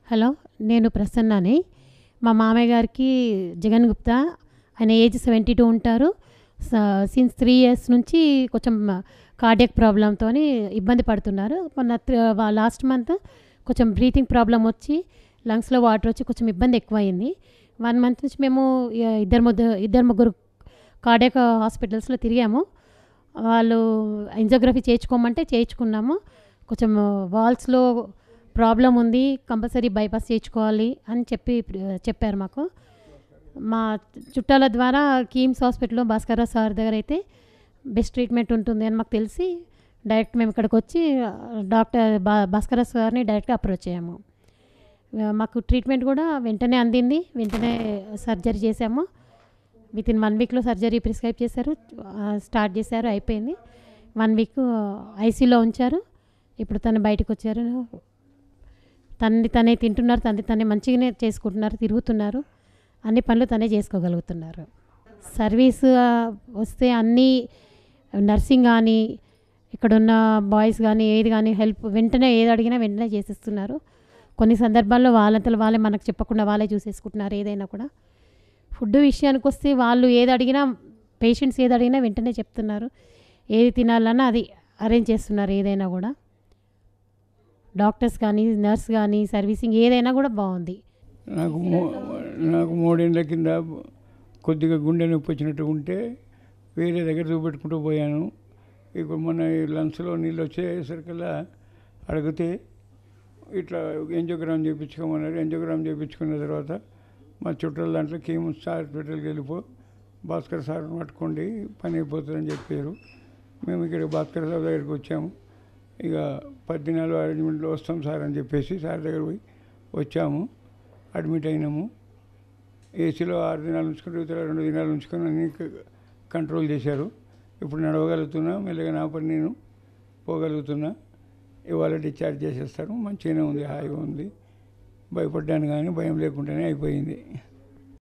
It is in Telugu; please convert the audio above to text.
హలో నేను ప్రసన్నని మా మామయ్య గారికి జగన్ గుప్తా ఆయన ఏజ్ సెవెంటీ టూ ఉంటారు సిన్స్ త్రీ ఇయర్స్ నుంచి కొంచెం కార్డియక్ ప్రాబ్లంతో ఇబ్బంది పడుతున్నారు మొన్న లాస్ట్ మంత్ కొంచెం బ్రీతింగ్ ప్రాబ్లం వచ్చి లంగ్స్లో వాటర్ వచ్చి కొంచెం ఇబ్బంది ఎక్కువైంది వన్ మంత్ నుంచి మేము ఇ- ఇద్దరు ముగ్గురు ఇద్దరు ముగ్గురు కార్డియక్ హాస్పిటల్స్లో తిరిగాము వాళ్ళు ఎంజోగ్రఫీ చేయించుకోమంటే చేయించుకున్నాము కొంచెం వాల్స్లో ప్రాబ్లం ఉంది కంపల్సరీ బైపాస్ చేయించుకోవాలి అని చెప్పి ప్ర- చెప్పారు మాకు మా చుట్టాల ద్వారా కీమ్స్ హాస్పిటల్లో భాస్కర్రావు సార్ దగ్గర అయితే బెస్ట్ ట్రీట్మెంట్ ఉంటుంది అని మాకు తెలిసి డైరెక్ట్ మేము ఇక్కడికి వచ్చి డాక్టర్ బా భాస్కర్రావు సార్ని డైరెక్ట్గా అప్రోచ్ అయ్యాము ఆ, మాకు ట్రీట్మెంట్ కూడా వెంటనే అందింది వెంటనే సర్జరీ చేసాము విత్ ఇన్ వన్ వీక్లో సర్జరీ ప్రిస్క్రైబ్ చేశారు ఆ, స్టార్ట్ చేశారు అయిపోయింది వన్ వీక్ ఐసీలో ఉంచారు ఇప్పుడు తను బయటకు వచ్చారు తనని తనే తింటున్నారు తనని తనే మంచిగానే చేసుకుంటున్నారు తిరుగుతున్నారు అన్ని పనులు తనే చేసుకోగలుగుతున్నారు సర్వీస్ ఆ, వస్తే అన్నీ నర్సింగ్ కానీ ఇక్కడ ఉన్న బాయ్స్ కానీ ఏది కానీ హెల్ప్ వెంటనే ఏది అడిగినా వెంటనే చేసేస్తున్నారు కొన్ని సందర్భాల్లో వాళ్ళంతలో వాళ్ళే మనకు చెప్పకుండా వాళ్ళే చూసేసుకుంటున్నారు ఏదైనా కూడా ఫుడ్ విషయానికి వస్తే వాళ్ళు ఏది అడిగినా పేషెంట్స్ ఏది అడిగినా వెంటనే చెప్తున్నారు ఏది తినాలన్నా అది అరేంజ్ చేస్తున్నారు ఏదైనా కూడా డాక్టర్స్ కానీ నర్స్ కానీ సర్వీసింగ్ ఏదైనా కూడా బాగుంది నాకు మూ- నాకు మూడేళ్ళ కింద కొద్దిగా గుండె నొప్పి వచ్చినట్టు ఉంటే వేరే దగ్గర చూపెట్టుకుంటూ పోయాను ఇప్పుడు మొన్న ఈ లంగ్స్లో నీళ్ళు వచ్చేసరికల్లా అడిగితే ఇట్లా ఎంజోగ్రామ్ చేయించుకోమన్నారు ఎంజోగ్రామ్ చేయించుకున్న తర్వాత మా చుట్టాల దాంట్లో కీమ్స్ హాస్పిటల్కి వెళ్ళిపో భాస్కర్ సార్ పట్టుకోండి పని అయిపోతుందని చెప్పారు మేము ఇక్కడ భాస్కర్ సార్ దగ్గరికి వచ్చాము ఇక పద్దినాలు అరేంజ్మెంట్లో వస్తాం సార్ అని చెప్పేసి సార్ దగ్గర పోయి వచ్చాము అడ్మిట్ అయినాము ఏసీలో ఆరు దినాలు ఉంచుకుని ఇతర రెండు దినాలు ఉంచుకొని అన్ని క- కంట్రోల్ చేశారు ఇప్పుడు నడవగలుగుతున్నా మెల్లగా నా పని నేను పోగలుగుతున్నా ఇవాళ డిశ్చార్జ్ చేసేస్తారు మంచిగానే ఉంది హాయిగా ఉంది భయపడ్డాను కానీ భయం లేకుండానే అయిపోయింది